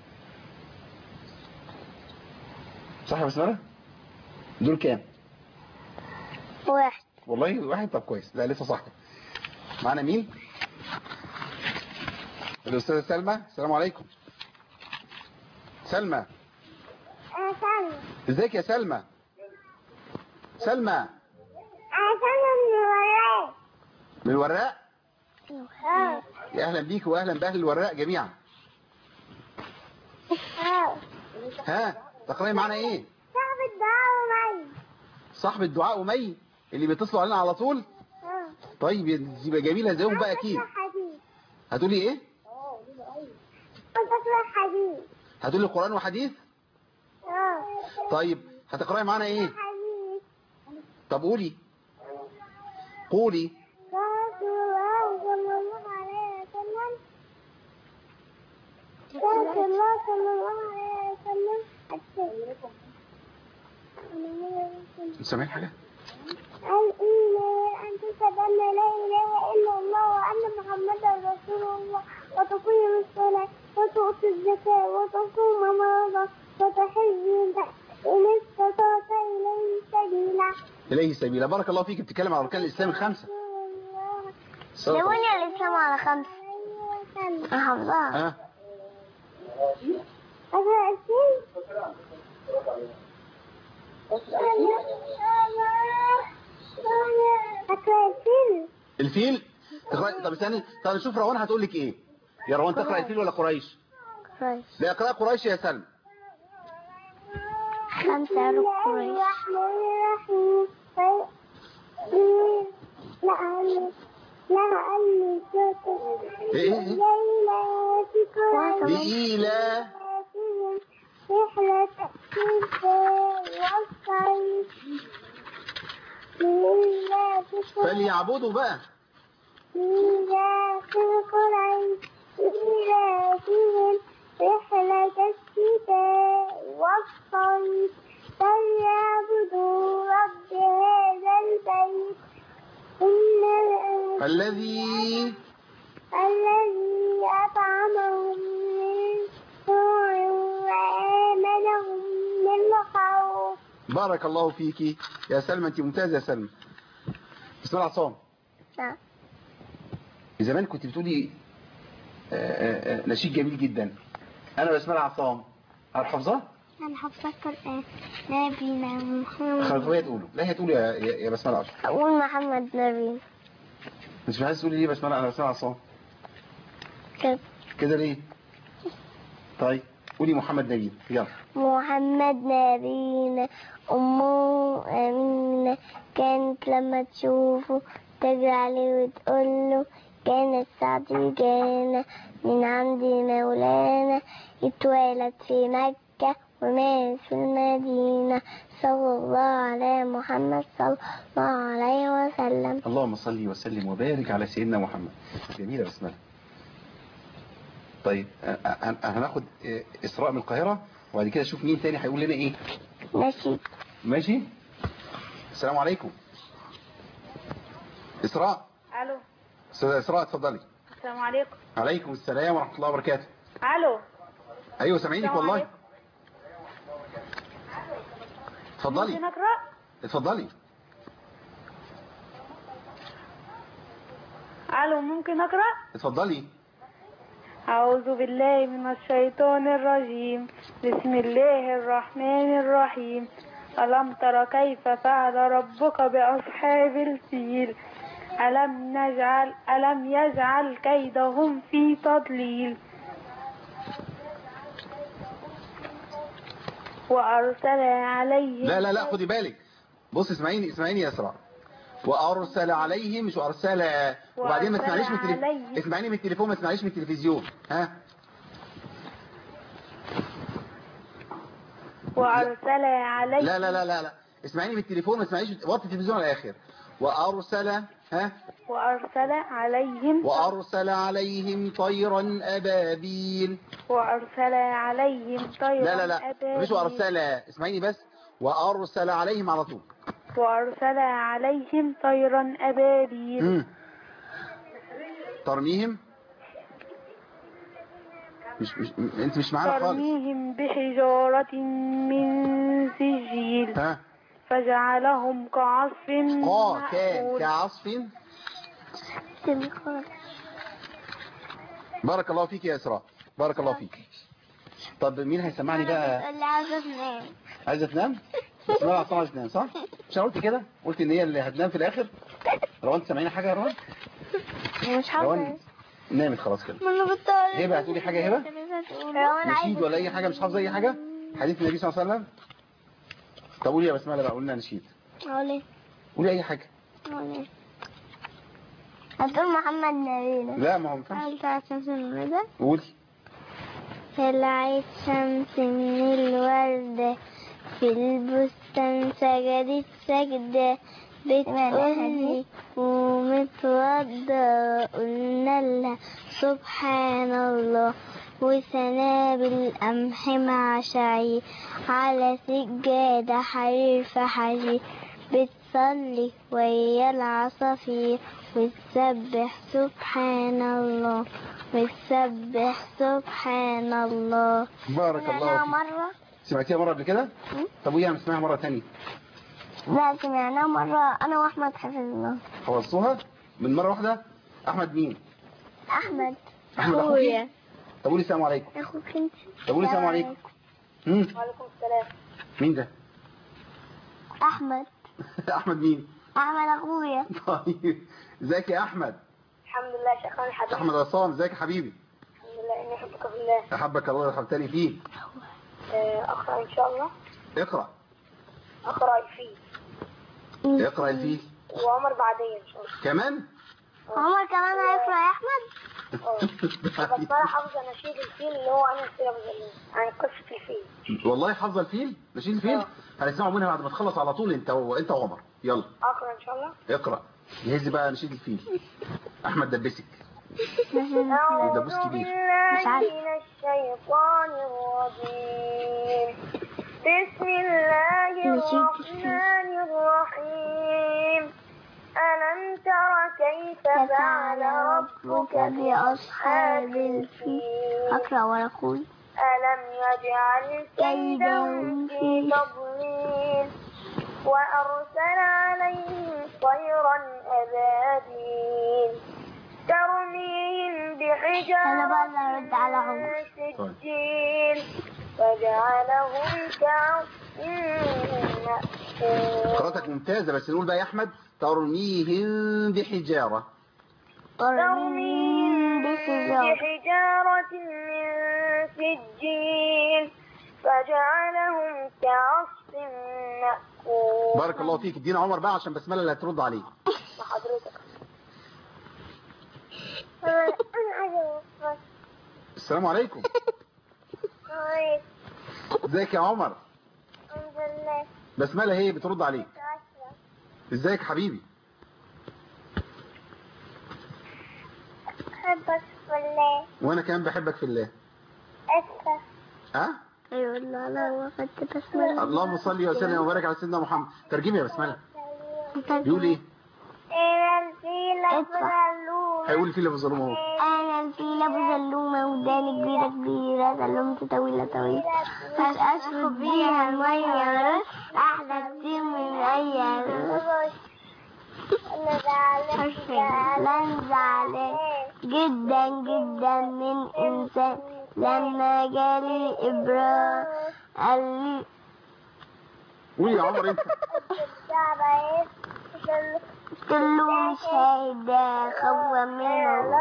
صح يا بسمله دول كام واحد والله واحد طب كويس لا لسه صح معانا مين الاستاذه سلمى السلام عليكم سلمى أنا سامي ازيك يا سلمى سلمى أنا سامي من وراي من الوراق اه يا اهلا بيك واهلا باهل الوراق جميعا اه ها تقرأي معانا ايه صاحب الدعاء ومعي صاحب الدعاء أمي اللي بيتصلوا علينا على طول اه طيب يبقى جميلة زيهم بقى اكيد حديث هتقولي ايه كنت أقرأ حديث هتقولي قرآن وحديث اه طيب هتقرأي معانا ايه حديث طب قولي قولي رسول الله صلى الله عليه وسلم رسول الله صلى الله عليه وسلم انت سامعين حاجة قال إن أن تشهد أن لا إله إلا الله وأن محمدا رسول الله وتقيم الصلاة وتؤتي الزكاة وتصوم رمضان وتحج إن استطعت إليه سبيلا إليه سبيلا بارك الله فيك بتتكلم على أركان الإسلام الخمسة صدق الله. يا الإسلام على خمس أنا حافظاها ها أقرأ الفيل أقرأ الفيل الفيل تقرأ طب استني طب نشوف روان هتقول لك ايه يا روان تقرأ الفيل ولا قريش كويس لا اقرأ قريش يا سلمى خمسة ركوع الرحمن الرحيم لعلي لعلي إيه إيه؟ ليلة بإيلا رحلة الشتاء والصيف لله فليعبدوا بقى لله قريش لله رحلة الشتاء والصيف فليعبدوا رب هذا البيت إن الإنسان الذي الذي أطعمهم من جوع وآمنهم من خوف بارك الله فيكي يا سلمى انت ممتازة يا سلمى بسم الله عصام نعم زمان كنت بتقولي آه، آه، آه، نشيد جميل جدا انا بسم الله عصام حافظاه أنا حافظة القرآن نبينا محمد خلفوية تقولوا لا هي تقولوا يا يا يا بسم الله عصام أقول محمد نبينا مش عايز تقولي ليه بسم الله انا بسم الله عصام كده كده ليه طيب قولي محمد نبيل يلا محمد نبينا أمه أمينة كانت لما تشوفه تجري عليه وتقول له كانت سعدي جانا من عند مولانا اتولد في مكة ومات في المدينة صلى الله على محمد صلى الله عليه وسلم اللهم صل وسلم وبارك على سيدنا محمد جميلة بسملة طيب أ- أ- هناخد آه، إسراء من القاهرة وبعد كده نشوف مين تاني هيقول لنا إيه نشيد ماشي السلام عليكم إسراء الو أستاذة إسراء اتفضلي السلام عليكم عليكم السلام ورحمة الله وبركاته الو أيوة سامعينك السلام والله عليكم. اتفضلي ممكن اقرا اتفضلي الو ممكن اقرا اتفضلي أعوذ بالله من الشيطان الرجيم بسم الله الرحمن الرحيم ألم تر كيف فعل ربك بأصحاب الفيل ألم نجعل ألم يجعل كيدهم في تضليل وأرسل عليهم لا لا لا خدي بالك بص اسمعيني اسمعيني يا اسراء وارسل عليهم مش ارسل وبعدين ما وأرسل تسمعنيش من التليفون عليهم. اسمعيني من التليفون ما تسمعنيش من التلفزيون ها وأرسل عليهم لا لا لا لا لا اسمعيني من التليفون ما تسمعنيش وطي التلفزيون على الاخر وارسل ها وأرسل عليهم وارسل عليهم طيرا ابابيل وأرسل عليهم طيرا لا لا لا أبابيل. مش وارسل اسمعيني بس وارسل عليهم على طول وأرسل عليهم طيرا أبابيل مم. ترميهم مش مش م- انت مش معانا خالص ترميهم بحجارة من سجيل ها فجعلهم كعصف اه كان مأكول كعصف بارك الله فيك يا اسراء بارك الله فيك طب مين هيسمعني بقى اللي عايزة تنام عايزه تنام بسم الله الرحمن الرحيم تنام صح مش انا قلت كده قلت ان هي اللي هتنام في الاخر روان سامعيني حاجه يا روان مش روان حافظة نامت خلاص كده ما انا بطلع هبه هتقولي حاجه يا هبه روان نشيد ولا اي حاجه مش حافظه اي حاجه حديث النبي صلى الله عليه وسلم طب قولي يا بسمله بقى قولنا نشيد قولي قولي اي حاجه قولي هتقول محمد نبينا لا ما هو ما ينفعش هل تعرف شمس الرضا قولي طلعت شمس من الوردة في البستان سجدت سجدة بتقولي ومتوضى قلنا لها سبحان الله وسنابل قمح مع شعير على سجادة حرير فحجير بتصلي ويا العصافير وتسبح سبحان الله وتسبح سبحان الله بارك الله سمعناها فيك مرة سمعتيها مره قبل كده طب ويا نسمعها مره ثانيه لا سمعناها مرة أنا وأحمد حفظنا حفظتوها من مره واحده احمد مين أحمد احمد اخويا طب قولي السلام عليكم أخوك أنت طب قولي السلام عليكم مم. وعليكم السلام مين ده أحمد احمد مين أحمد أخويا طيب ازيك يا احمد الحمد لله شيخنا الحبيب احمد عصام ازيك يا حبيبي الحمد لله اني احبك في الله احبك الله وحبتني فيه آه، اقرا ان شاء الله اقرا اقرا الفيل اقرا الفيل وعمر بعدين ان شاء الله كمان عمر كمان هيقرأ يا أحمد اه بس انا حافظه نشيد الفيل اللي هو عن الفيل ابو زلمه عن قصه الفيل والله حافظه الفيل نشيد الفيل آه. هنسمعه منها بعد ما تخلص على طول انت وانت وعمر يلا اقرا ان شاء الله اقرا جهزي بقى نشيد الفيل احمد دبسك أعوذ دبوس كبير. مش بالله عارف. من الشيطان الرجيم بسم الله نسيت اسمه. الرحمن الرحيم ألم تر كيف فعل ربك بأصحاب الفيل أقرأ وأقول ألم يجعل كيدهم في تضليل وأرسل عليهم طيرا أبابيل ترميهم أنا بقى اللي بحجارة هرد على عمر. من سجيل فجعلهم كعصف مأكول قراءتك ممتازة بس نقول بقى يا احمد ترميهم بحجارة ترميم بسجارة بحجارة من سجيل فجعلهم كعصف مأكول بارك الله فيك ادينا عمر بقى عشان بسمله اللي هترد عليه حضرتك السلام عليكم ازيك يا عمر الحمد لله بسمله هي بترد عليك ازيك حبيبي أحبك في الله وانا كمان بحبك في الله أكثر ها أيوة الله لا وقت بسمة اللهم صل وسلم وبارك على سيدنا محمد ترجمي يا بسمله بيقول ايه أنا الفيل أبو زلومة هيقول في اللي بظلمه اهو أنا الفيل أبو زلومة وداني كبيرة كبيرة زلومتي طويلة طويلة مش أشرب بيها المية رش أحلى كتير من أي رش أنا زعلان جدا جدا من إنسان لما جالي إبرار قال لي قول يا عمر انت قلت له مش هيدا خوة منه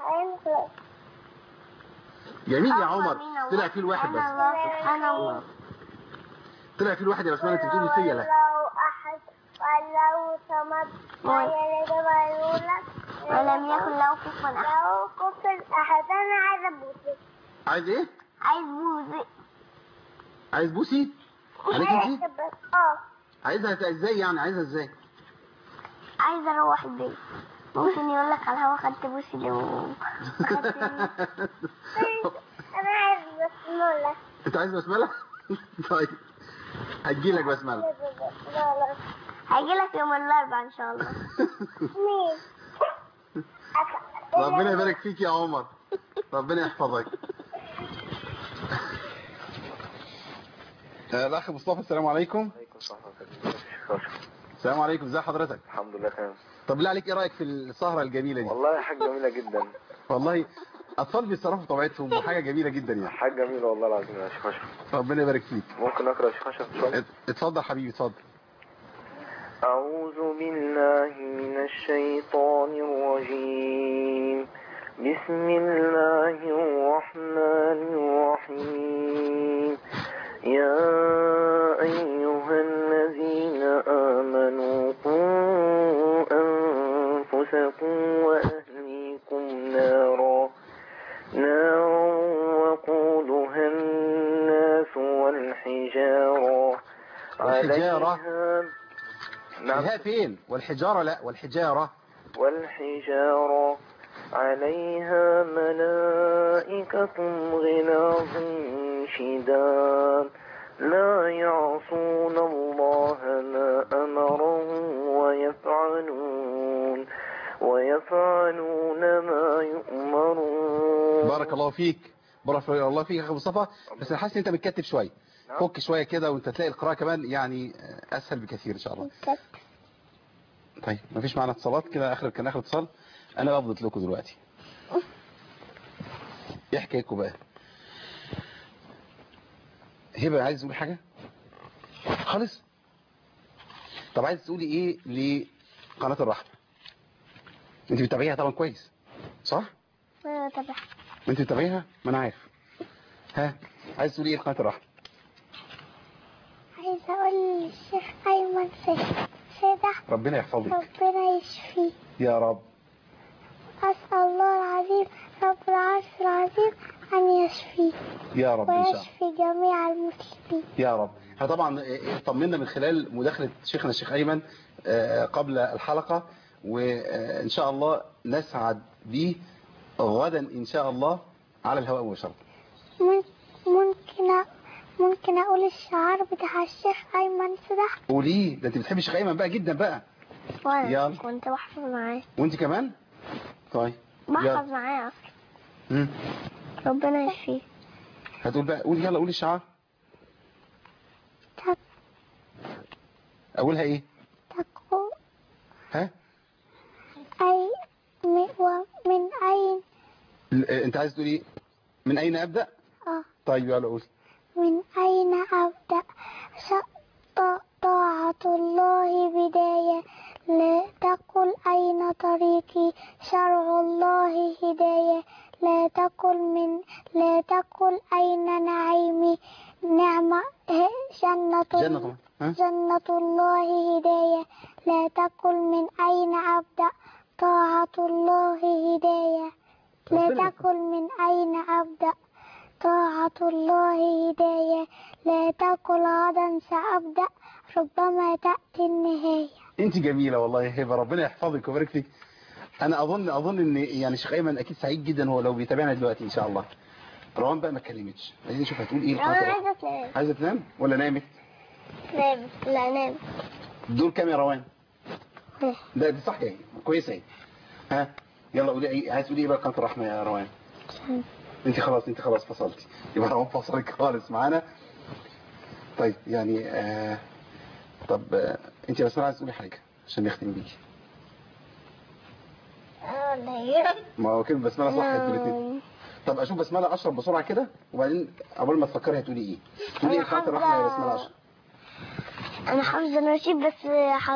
جميل يا عمر طلع فيه الواحد بس سبحان الله سبحان الله طلع فيه الواحد يا بسمله انت بتقولي فيا لا لو أحد ولو صمد ويلد ويولد ولم يكن له كفوا أحد لو كفوا أحد أنا عايزة بوسي عايز ايه عايز بوسي عايز بوسي عليك انت اه عايزها ازاي يعني عايزها ازاي عايزة أروح البيت ممكن يقول لك على الهوا خدت بوسي لو خدت أنا عايز بسمولة انت عايز بسمله طيب هتجيلك بسمله لا لا هيجي لك يوم الأربعاء إن شاء الله مين؟ ربنا يبارك فيك يا عمر ربنا يحفظك آه، الاخ مصطفى السلام عليكم عليكم السلام ورحمة الله السلام عليكم ازي حضرتك الحمد لله تمام طب بالله عليك ايه رايك في السهره الجميله دي والله حاجة جميلة جدا والله اطفال بيتصرفوا بطبيعتهم وحاجه جميله جدا يعني حاجة جميلة والله العظيم يا شيخ أشرف ربنا يبارك فيك ممكن أقرأ يا شيخ أشرف شوية ات- اتفضل حبيبي اتفضل أعوذ بالله من الشيطان الرجيم بسم الله الرحمن الرحيم يا أيها الذين آمنوا قوا أنفسكم وأهليكم نارا نارا وقودها الناس والحجارة والحجارة؟ عليها نعم الهاء فين والحجارة لا والحجارة والحجارة عليها ملائكة غلاظ شداد لا يعصون الله ما أمرهم ويفعلون ويفعلون ما يؤمرون بارك الله فيك بارك الله فيك يا اخي مصطفى بس انا حاسس ان انت متكتف شويه نعم. فك شويه كده وانت تلاقي القراءه كمان يعني اسهل بكثير ان شاء الله طيب مفيش معانا اتصالات كده اخر كان اخر اتصال انا بفضل لكم دلوقتي ايه حكايتكم بقى هبه عايز تقولي حاجه خالص طب عايز تقولي ايه لقناه الرحمه انت بتتابعيها طبعا كويس صح ايوه طبعا انت بتتابعيها ما انا عارف ها عايز تقولي ايه لقناه الرحمه عايزة اقول للشيخ ايمن سيد سيدة ربنا يحفظك ربنا يشفيه يا رب اسأل الله العظيم رب العرش العظيم ان يشفيه يا رب ان شاء الله ويشفي جميع المسلمين يا رب احنا طبعا طمنا من خلال مداخلة شيخنا الشيخ أيمن آه، قبل الحلقة وإن شاء الله نسعد به غدا إن شاء الله على الهواء مباشرة مم- ممكن أ- ممكن اقول الشعار بتاع الشيخ ايمن سيدة قوليه ده انت بتحبي الشيخ أيمن بقى جدا بقى وانا يلا. كنت بحفظ معاه وانت كمان طيب بحفظ يلا معاه اصلا مم. ربنا يشفيه هتقول بقى قول يلا قولي الشعار تك أقولها إيه تقو ها اي م- ومن اين ل- آه، انت عايز تقولي من أين أبدأ اه طيب يلا قول من أين أبدأ ش- ط- طاعة الله بداية لا تقل أين طريقي شرع الله هداية لا تقل من لا تقل أين نعيمي نعمة ه- جنة جنة طبعا ها جنة الله هداية لا تقل من أين أبدأ طاعة الله هداية لا ربنا تقل من أين أبدأ طاعة الله هداية لا تقل غدا سأبدأ ربما تأتي النهاية انت جميلة والله يا هبة ربنا يحفظك ويبارك فيك انا اظن اظن ان يعني شيخ ايمن اكيد سعيد جدا هو لو بيتابعنا دلوقتي ان شاء الله روان بقى ما اتكلمتش عايزين نشوف هتقول ايه أنا القناة عايزة تنام عايزه تنام ولا نامت نام لا نام دول كام يا روان ده دي صح يعني كويسه اهي ها يلا قولي ايه عايز تقولي ايه بقى قناه الرحمه يا روان انت خلاص انت خلاص فصلتي يبقى روان فصلك خالص معانا طيب يعني آه طب آه انت بس عايز تقولي حاجه عشان نختم بيكي ما هو كده بسمله صح انتوا الاثنين طب اشوف بسمله اشرب بسرعه كده وبعدين قبل ما تفكري هتقولي ايه تقولي ايه أنا قناه الرحمه يا حافظة- بسمله اشرب أنا حافظة نشيد بس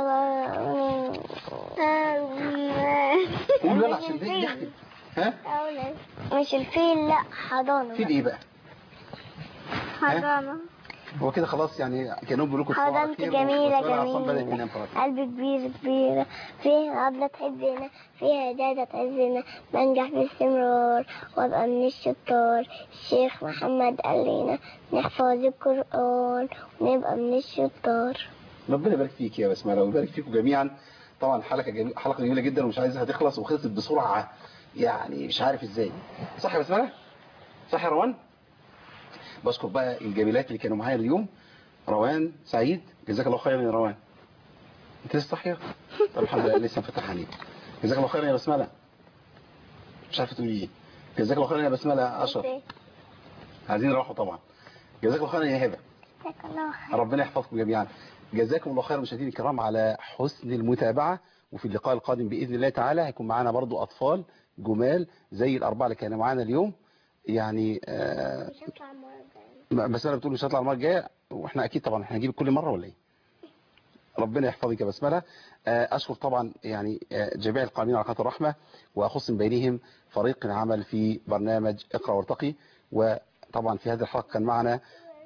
قول لا عشان ده يحكي ها مش الفيل لا حضانة في ايه بقى حضانة هو كده خلاص يعني كانوا بيقولوا لكم صباح حضانتي الخير جميلة وبسمله عصام بدأت جميلة تنام خلاص قلبي كبير كبير فيها عضلة تحبنا فيها هداية تعزنا بنجح باستمرار وابقى من الشطار الشيخ محمد قال لنا نحفظ القرآن ونبقى من الشطار ربنا يبارك فيك يا بسمله ويبارك فيكم جميعا طبعا حلقه جميله حلقه جميله جدا ومش عايزها تخلص وخلصت بسرعه يعني مش عارف ازاي صح يا بسمله صح يا روان بشكر بقى الجميلات اللي كانوا معايا اليوم روان سعيد جزاك الله خيرا يا روان انت لسه صاحيه طب الحمد لله لسه مفتح عليك جزاك الله خيرا يا بسمله مش عارفه تقولي ايه جزاك الله خيرا يا بسمله اشرف عايزين نروحوا طبعا جزاك الله خيرا يا هبه جزاك الله خير ربنا يحفظكم جميعا جزاكم الله خير مشاهدينا الكرام على حسن المتابعة وفي اللقاء القادم بإذن الله تعالى هيكون معانا برضو أطفال جمال زي الأربعة اللي كانوا معانا اليوم يعني آه بس أنا بتقول مش هطلع المرة الجاية وإحنا أكيد طبعا إحنا هنجيب كل مرة ولا إيه ربنا يحفظك يا بسملة آه، أشكر طبعا يعني آه، جميع القائمين على قناة الرحمة وأخص من بينهم فريق العمل في برنامج اقرأ وارتقي وطبعا في هذه الحلقة كان معنا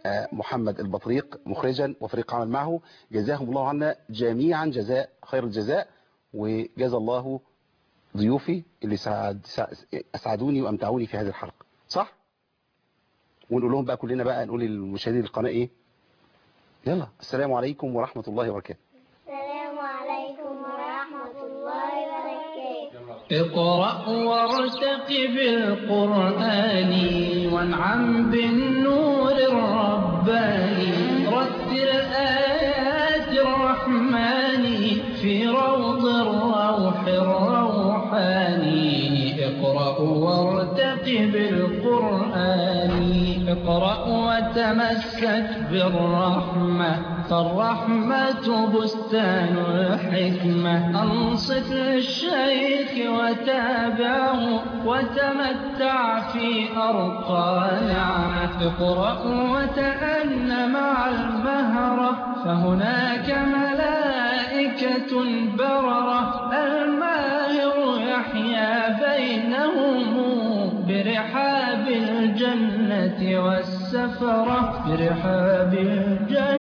آه، محمد البطريق مخرجا وفريق عمل معه جزاهم الله عنا جميعا جزاء خير الجزاء وجزا الله ضيوفي اللي سعد اسعدوني وامتعوني في هذه الحلقه صح ونقول لهم بقى كلنا بقى نقول للمشاهدين القناه ايه يلا السلام عليكم ورحمه الله وبركاته السلام عليكم ورحمة الله وبركاته اقرأ وارتقب القرآن وانعم بالنور الرباني رتل آيات الرحمن في روض الروح الروحاني اقرأ وارتقب القرآن اقرأ وتمسك بالرحمة فالرحمة بستان الحكمة أنصت للشيخ وتابعه وتمتع في أرقى نعمة اقرأ وتأن مع المهرة فهناك ملائكة بررة الماهر يحيا بينهم برحاب الجنة والسفرة برحاب الجنة